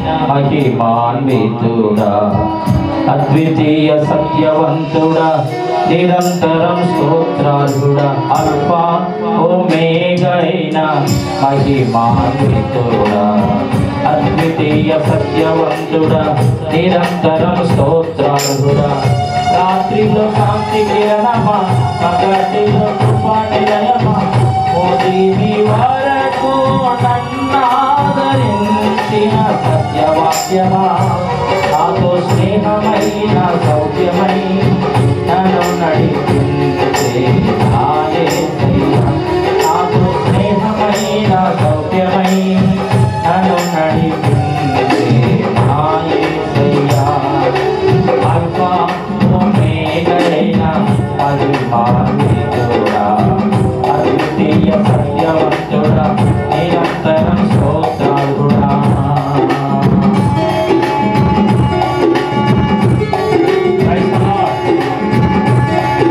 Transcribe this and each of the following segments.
మహిమాన్వితుడా అద్వితీయ సత్యవంతుడా నిరంతరం స్తోత్రార్హుడా అల్ఫా ఓమేగైన మహిమాన్వితుడా అద్వితీయ సత్యవంతుడా నిరంతరం స్తోత్రార్హుడా రాత్రిలో కాంతి కిరణమా పగటిలో కృపా నిలయమా మోదీని వరకు నన్నాదరించిన సత్యవాక్యమా నాతో స్నేహమైన సౌఖ్యమై నన్ను నడిపించే నాయసయ్యా. నాతో స్నేహమైన సౌఖ్యమై నన్ను నడిపించే నాయసయ్యా. అల్ఫా ఒమేగైన అభిమానితుడా, అద్వితీయ సత్యవంతుడా, నిరంతరం స్తోత్రాలుడా. Praise the Lord.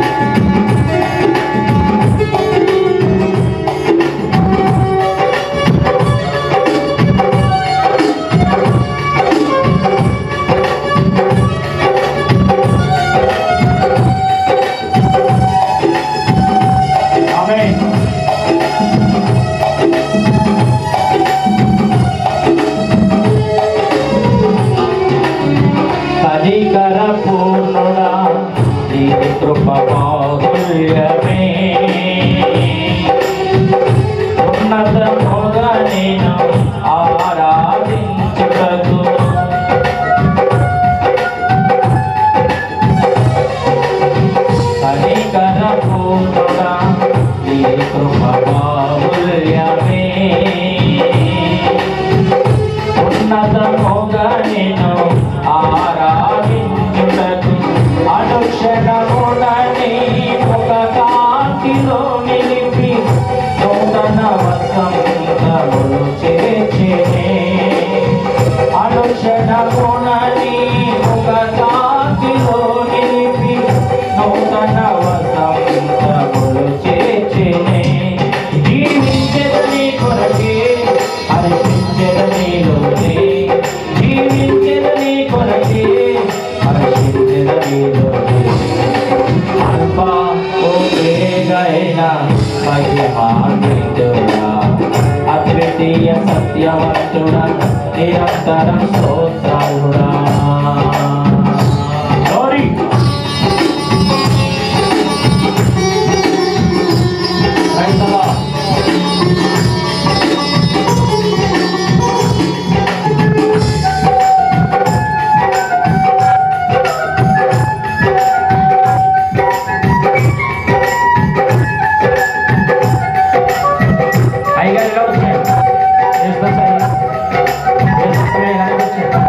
Amen. కనికర పూర్ణుడా నీ కృప బాహుల్యమే ఉన్నతముగా నేను ఆరాధించుటకు కనికర పూర్ణుడా నీ కృప బాహుల్యమే ఉన్నతముగా నేను ఆరాధించుటకు అనుక్షణమునని ఒక కాంతిలో నిలిపి నూతన వసంతములు చేర్చినే అనుక్షణమునని ఒక కాంతిలో నిలిపి నూతన వసంతములు చేర్చినే జీవించదని కొరకే హర్షించదనిలోనే జీవించదని కొరకే హర్షించదనిలోనే అల్ఫా ఓమేగైన మహిమాన్వితుడా అద్వితీయ సత్యవంతుడా నిరంతరం స్తోత్రాలుడా Glory. Praise the Lord. అయ్యగారు ఎలా వచ్చారు యేసుదాస్ అయ్య. యేసుదాస్ అయ్య ఎలా వచ్చారు?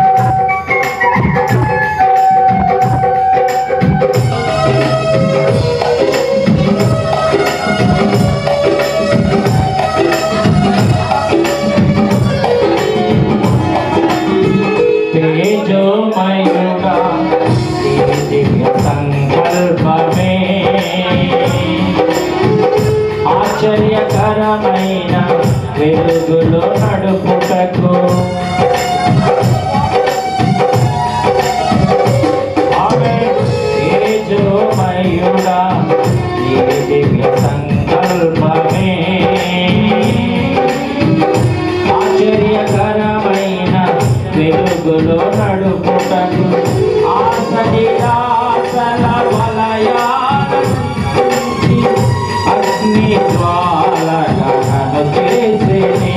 తేజోమయుడా నీ దివ్య సంకల్పమే ఆశ్చర్యకరమైన వెలుగులో నడుపుటకు ఆమె తేజోమయుడా నీ దివ్య సంకల్పమే ఆశ్చర్యకరమైన వెలుగులో నడుపుటకు ఆసని ఆసన వలయాల అగ్ని జ్వాలగణను చేసేనే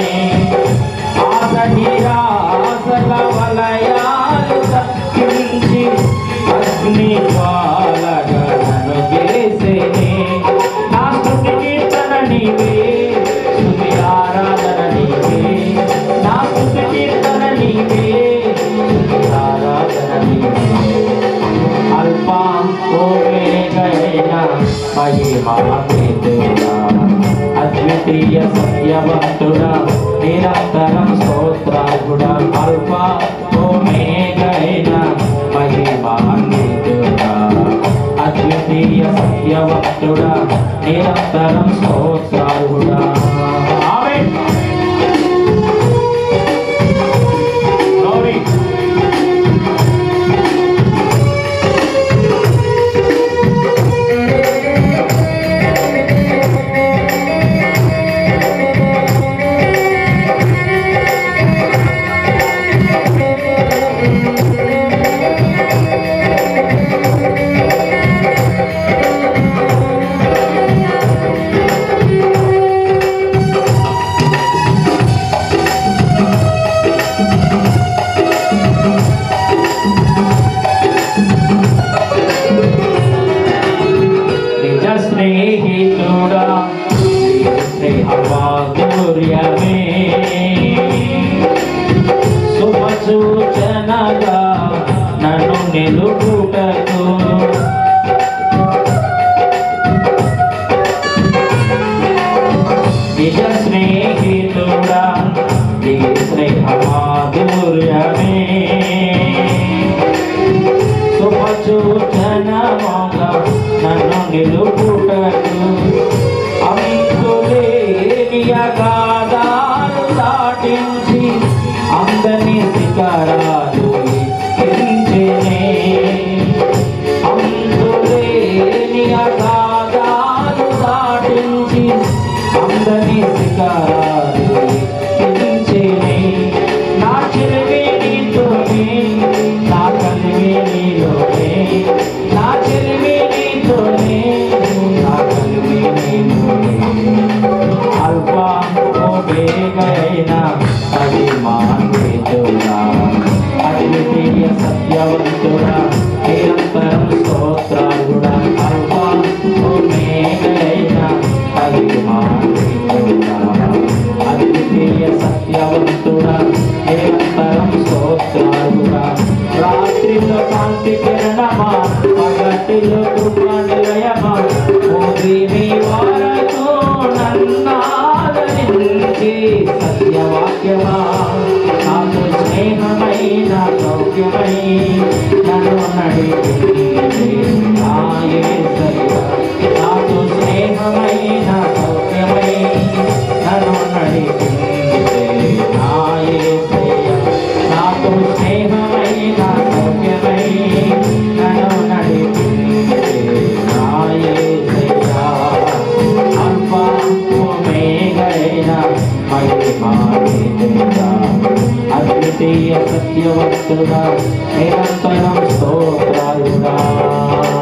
ఆసని ఆసల వలయాలు తప్పించి అగ్ని జ్వాలగణను చేసేనే నా స్తుతి కీర్తన నీవే స్తుతి ఆరాధన నీవే నా స్తుతి కీర్తన నీవే స్తుతి ఆరాధన నీవే అల్పా ఓమేగైన మహిమాన్వితుడా అద్వితీయ సత్యవంతుడా నిరంతరం స్తోత్రాగుడా అల్పా ఓమేగైన మహిమాన్వితుడా అద్వితీయ సత్యవంతుడా నిరంతరం స్తోత్రాగుడా ఆమేన్ దాటించి అందరి శిఖరాలు ఎక్కించెనే. అంతులేని అగాధాలు దాటించి అందరి శిఖరాలు ఎక్కించెనే. నా చెలిమి నీతోనే, నా కలిమి నీలోనే, నా చెలిమి నీతోనే, నా కలిమి నీలోనే. అల్ఫా ఓమేగైనా అది మాన్వితుడా అద్వితీయ సత్యవంతుడా నిరంతరం స్తోత్రాలుడా అల్ఫా ఓమేగైనా అది మాన్వితుడా అద్వితీయ సత్యవంతుడా నిరంతరం స్తోత్రాలుడా రాత్రిలో కాంతి కిరణమా పగటిలో కృప నిలయమా మోదిని వారకు నన్నాదరించి సత్యవాక్యమా నాకు స్నేహమైన సౌఖ్యమై నన్ను నడిపించి నా యేసయ్య. నాకు స్నేహమైన సౌఖ్యమై నన్ను నడిపించి నా యేసయ్య. నాకు స్నేహమైన సౌఖ్యమై నన్ను నడిపించి నా యేసయ్య. అల్ఫా ఓమేగైన మహిమాన్వితుడా, అద్వితీయ సత్యవంతుడా నిరంతరం స్తోత్రాలుడా